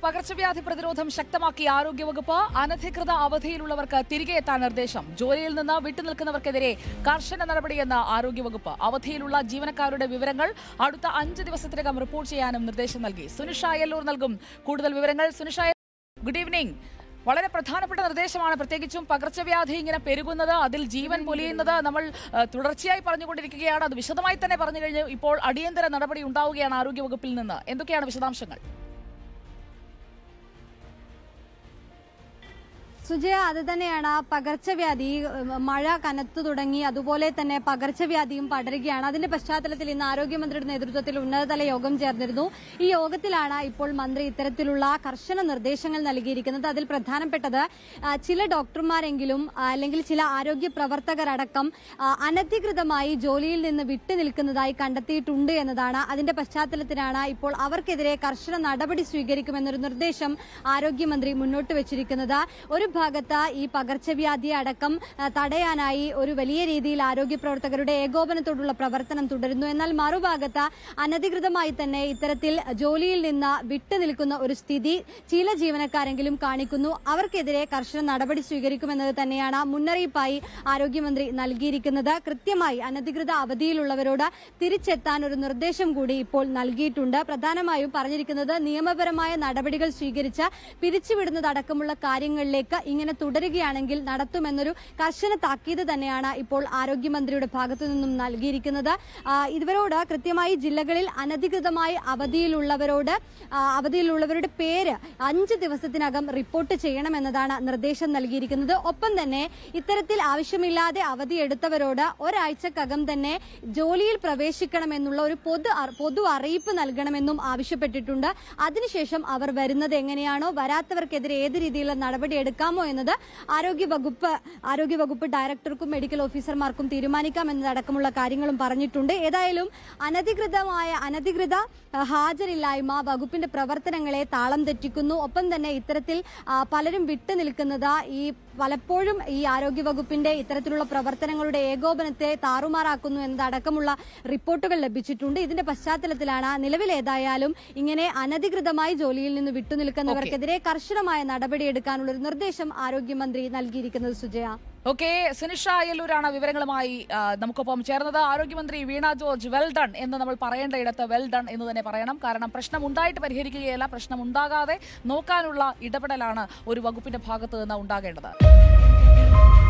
പകർച്ചവ്യാധി പ്രതിരോധം ശക്തമാക്കി ആരോഗ്യവകുപ്പ് അനധികൃത അവധിയിലുള്ളവർക്ക് തിരികെ എത്താൻ നിർദ്ദേശം ജോലിയിൽ നിന്ന് വിട്ടുനിൽക്കുന്നവർക്കെതിരെ കർശന നടപടിയെന്ന് ആരോഗ്യവകുപ്പ് അവധിയിലുള്ള ജീവനക്കാരുടെ വിവരങ്ങൾ അടുത്ത അഞ്ച് ദിവസത്തിനകം റിപ്പോർട്ട് ചെയ്യാനും നിർദ്ദേശം നൽകി സുനിഷ അയ്യല്ലൂർ നൽകും കൂടുതൽ വിവരങ്ങൾ സുനിഷ ഗുഡ് ഈവനിംഗ് വളരെ പ്രധാനപ്പെട്ട നിർദ്ദേശമാണ് പ്രത്യേകിച്ചും പകർച്ചവ്യാധി ഇങ്ങനെ പെരുകുന്നത് അതിൽ ജീവൻ പൊലിയുന്നത് നമ്മൾ ആ, തുടർച്ചയായി പറഞ്ഞുകൊണ്ടിരിക്കുകയാണ് അത് വിശദമായി തന്നെ പറഞ്ഞു കഴിഞ്ഞ് ഇപ്പോൾ അടിയന്തര നടപടി ഉണ്ടാവുകയാണ് ആരോഗ്യവകുപ്പിൽ നിന്ന് എന്തൊക്കെയാണ് വിശദാംശങ്ങൾ സുജയ അത് തന്നെയാണ് പകർച്ചവ്യാധി ഈ, ഉം, മഴ കനത്തു തുടങ്ങി അതുപോലെ തന്നെ പകർച്ചവ്യാധിയും പടരുകയാണ് അതിന്റെ പശ്ചാത്തലത്തിൽ ഇന്ന് ആരോഗ്യമന്ത്രിയുടെ നേതൃത്വത്തിൽ ഉന്നതതല യോഗം ചേർന്നിരുന്നു ഈ യോഗത്തിലാണ് ഇപ്പോൾ മന്ത്രി ഇത്തരത്തിലുള്ള കർശന നിർദ്ദേശങ്ങൾ നൽകിയിരിക്കുന്നത് അതിൽ പ്രധാനപ്പെട്ടത് ആ, ചില ഡോക്ടർമാരെങ്കിലും ആ, അല്ലെങ്കിൽ ചില ആരോഗ്യ പ്രവർത്തകരടക്കം ആ, അനധികൃതമായി ജോലിയിൽ നിന്ന് വിട്ടുനിൽക്കുന്നതായി കണ്ടെത്തിയിട്ടുണ്ട് എന്നതാണ് അതിന്റെ പശ്ചാത്തലത്തിലാണ് ഇപ്പോൾ അവർക്കെതിരെ കർശന നടപടി സ്വീകരിക്കുമെന്നൊരു നിർദ്ദേശം ആരോഗ്യമന്ത്രി മുന്നോട്ട് വെച്ചിരിക്കുന്നത് ഒരു ഭാഗത്ത് ഈ പകർച്ചവ്യാധി അടക്കം ആ, തടയാനായി ഒരു വലിയ രീതിയിൽ ആരോഗ്യ പ്രവർത്തകരുടെ ഏകോപനത്തോടുള്ള പ്രവർത്തനം തുടരുന്നു എന്നാൽ മറുഭാഗത്ത് അനധികൃതമായി തന്നെ ഇത്തരത്തിൽ ജോലിയിൽ നിന്ന് വിട്ടുനിൽക്കുന്ന ഒരു സ്ഥിതി ചില ജീവനക്കാരെങ്കിലും കാണിക്കുന്നു അവർക്കെതിരെ കർശന നടപടി സ്വീകരിക്കുമെന്നത് തന്നെയാണ് മുന്നറിയിപ്പായി ആരോഗ്യമന്ത്രി നൽകിയിരിക്കുന്നത് കൃത്യമായി അനധികൃത അവധിയിലുള്ളവരോട് തിരിച്ചെത്താൻ ഒരു നിർദ്ദേശം കൂടി ഇപ്പോൾ നൽകിയിട്ടുണ്ട് പ്രധാനമായും പറഞ്ഞിരിക്കുന്നത് നിയമപരമായ നടപടികൾ സ്വീകരിച്ച് പിരിച്ചുവിടുന്നതടക്കമുള്ള കാര്യങ്ങളിലേക്ക് ഇങ്ങനെ തുടരുകയാണെങ്കിൽ നടത്തുമെന്നൊരു കർശന താക്കീത് തന്നെയാണ് ഇപ്പോൾ ആരോഗ്യമന്ത്രിയുടെ ഭാഗത്തു നിന്നും നൽകിയിരിക്കുന്നത് ആ, ഇവരോട് കൃത്യമായി ജില്ലകളിൽ അനധികൃതമായി അവധിയിലുള്ളവരോട് ആ, അവധിയിലുള്ളവരുടെ പേര് അഞ്ച് ദിവസത്തിനകം റിപ്പോർട്ട് ചെയ്യണമെന്നതാണ് നിർദ്ദേശം നൽകിയിരിക്കുന്നത് ഒപ്പം തന്നെ ഇത്തരത്തിൽ ആവശ്യമില്ലാതെ അവധിയെടുത്തവരോട് ഒരാഴ്ചക്കകം തന്നെ ജോലിയിൽ പ്രവേശിക്കണമെന്നുള്ള ഒരു പൊതു അറി- പൊതു അറിയിപ്പ് നൽകണമെന്നും ആവശ്യപ്പെട്ടിട്ടുണ്ട് അതിനുശേഷം അവർ വരുന്നത് എങ്ങനെയാണോ വരാത്തവർക്കെതിരെ ഏത് രീതിയിലുള്ള നടപടി എടുക്കാമോ എന്നത് ആരോഗ്യ വകുപ്പ് ആരോഗ്യ വകുപ്പ് ഡയറക്ടർക്കും മെഡിക്കൽ ഓഫീസർമാർക്കും തീരുമാനിക്കാം എന്നതടക്കമുള്ള കാര്യങ്ങളും പറഞ്ഞിട്ടുണ്ട് ഏതായാലും അനധികൃതമായ അനധികൃത ആ, ഹാജരില്ലായ്മ വകുപ്പിന്റെ പ്രവർത്തനങ്ങളെ താളം തെറ്റിക്കുന്നു ഒപ്പം തന്നെ ഇത്തരത്തിൽ ആ, പലരും വിട്ടുനിൽക്കുന്നത് ഈ പലപ്പോഴും ഈ ആരോഗ്യ വകുപ്പിന്റെ ഇത്തരത്തിലുള്ള പ്രവർത്തനങ്ങളുടെ ഏകോപനത്തെ താറുമാറാക്കുന്നു എന്നതടക്കമുള്ള റിപ്പോർട്ടുകൾ ലഭിച്ചിട്ടുണ്ട് ഇതിന്റെ പശ്ചാത്തലത്തിലാണ് നിലവിൽ ഏതായാലും ഇങ്ങനെ അനധികൃതമായി ജോലിയിൽ നിന്ന് വിട്ടുനിൽക്കുന്നവർക്കെതിരെ കർശനമായ നടപടിയെടുക്കാനുള്ള ഒരു നിർദ്ദേശം ആരോഗ്യമന്ത്രി നൽകിയിരിക്കുന്നത് സുജയ ഓക്കെ സുനിഷ അയ്യല്ലൂരാണ് വിവരങ്ങളുമായി ആ, നമുക്കൊപ്പം ചേർന്നത് ആരോഗ്യമന്ത്രി വീണ ജോർജ് വെൽ ഡൺ എന്ന് നമ്മൾ പറയേണ്ട ഇടത്ത് വെൽ ഡൺ എന്ന് തന്നെ പറയണം കാരണം പ്രശ്നം ഉണ്ടായിട്ട് പരിഹരിക്കുകയല്ല പ്രശ്നം ഉണ്ടാകാതെ നോക്കാനുള്ള ഇടപെടലാണ് ഒരു വകുപ്പിന്റെ ഭാഗത്ത് നിന്ന് ഉണ്ടാകേണ്ടത്